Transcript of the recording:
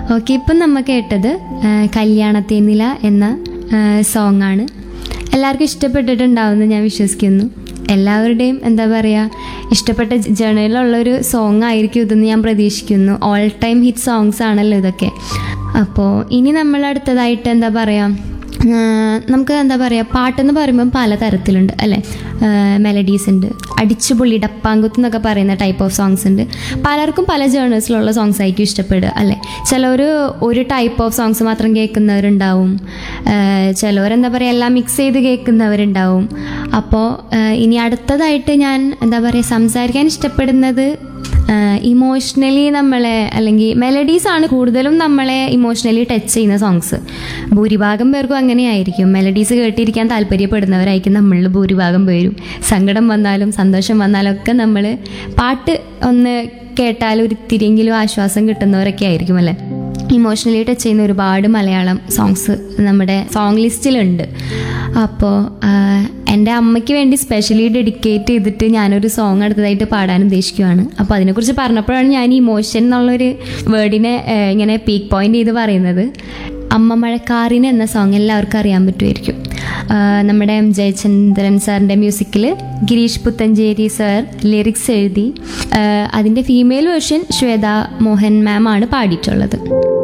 okay ഇപ്പം നമ്മൾ കേട്ടത് ആ, കല്യാണത്തേനില എന്ന സോങ് ആണ് എല്ലാവർക്കും ഇഷ്ടപ്പെട്ടിട്ടുണ്ടാവുമെന്ന് ഞാൻ വിശ്വസിക്കുന്നു എല്ലാവരുടെയും എന്താ പറയുക ഇഷ്ടപ്പെട്ട ജേണലിലുള്ളൊരു സോങ് ആയിരിക്കും ഇതെന്ന് ഞാൻ പ്രതീക്ഷിക്കുന്നു ഓൾ ടൈം ഹിറ്റ് സോങ്സ് ആണല്ലോ ഇതൊക്കെ അപ്പോൾ ഇനി നമ്മൾ അടുത്തതായിട്ട് എന്താ പറയുക ആഹ് നമുക്ക് എന്താ പറയുക പാട്ടെന്ന് പറയുമ്പോൾ പല തരത്തിലുണ്ട് അല്ലേ മെലഡീസ് ഉണ്ട് അടിച്ചുപൊളി ഡപ്പാങ്കുത്ത് എന്നൊക്കെ പറയുന്ന ടൈപ്പ് ഓഫ് സോങ്സ് ഉണ്ട് പലർക്കും പല ജേണേഴ്സിലുള്ള സോങ്സ് ആയിരിക്കും ഇഷ്ടപ്പെടുക അല്ലേ ചിലർ ഒരു ടൈപ്പ് ഓഫ് സോങ്സ് മാത്രം കേൾക്കുന്നവരുണ്ടാവും ആഹ് ചിലവരെന്താ പറയുക എല്ലാം മിക്സ് ചെയ്ത് കേൾക്കുന്നവരുണ്ടാവും അപ്പോൾ ഇനി അടുത്തതായിട്ട് ഞാൻ എന്താ പറയുക സംസാരിക്കാൻ ഇഷ്ടപ്പെടുന്നത് ഇമോഷണലി നമ്മളെ അല്ലെങ്കിൽ മെലഡീസ് ആണ് കൂടുതലും നമ്മളെ ഇമോഷണലി ടച്ച് ചെയ്യുന്ന സോങ്സ് ഭൂരിഭാഗം പേർക്കും അങ്ങനെയായിരിക്കും മെലഡീസ് കേട്ടിരിക്കാൻ താല്പര്യപ്പെടുന്നവരായിരിക്കും നമ്മളിൽ ഭൂരിഭാഗം പേരും സങ്കടം വന്നാലും സന്തോഷം വന്നാലും ഒക്കെ നമ്മൾ പാട്ട് ഒന്ന് കേട്ടാൽ ഒരു ഇത്തിരിയെങ്കിലും ആശ്വാസം കിട്ടുന്നവരൊക്കെ ആയിരിക്കും അല്ലേ ഇമോഷണലി ടച്ച് ചെയ്യുന്ന ഒരുപാട് മലയാളം സോങ്സ് നമ്മുടെ സോങ് ലിസ്റ്റിലുണ്ട് അപ്പോൾ എൻ്റെ അമ്മയ്ക്ക് വേണ്ടി സ്പെഷ്യലി ഡെഡിക്കേറ്റ് ചെയ്തിട്ട് ഞാനൊരു സോങ് അടുത്തതായിട്ട് പാടാൻ ഉദ്ദേശിക്കുകയാണ് അപ്പോൾ അതിനെക്കുറിച്ച് പറഞ്ഞപ്പോഴാണ് ഞാൻ ഇമോഷൻ എന്നുള്ളൊരു വേർഡിനെ ഏഹ്, ഇങ്ങനെ പീക്ക് പോയിന്റ് ചെയ്ത് പറയുന്നത് അമ്മ മഴക്കാറിന് എന്ന സോങ് എല്ലാവർക്കും അറിയാൻ പറ്റുമായിരിക്കും ആഹ്, നമ്മുടെ എം ജയചന്ദ്രൻ സാറിൻ്റെ മ്യൂസിക്കിൽ ഗിരീഷ് പുത്തഞ്ചേരി സാർ ലിറിക്സ് എഴുതി ആഹ്, അതിൻ്റെ female version Shweta Mohan ma'am ആണ് പാടിയിട്ടുള്ളത്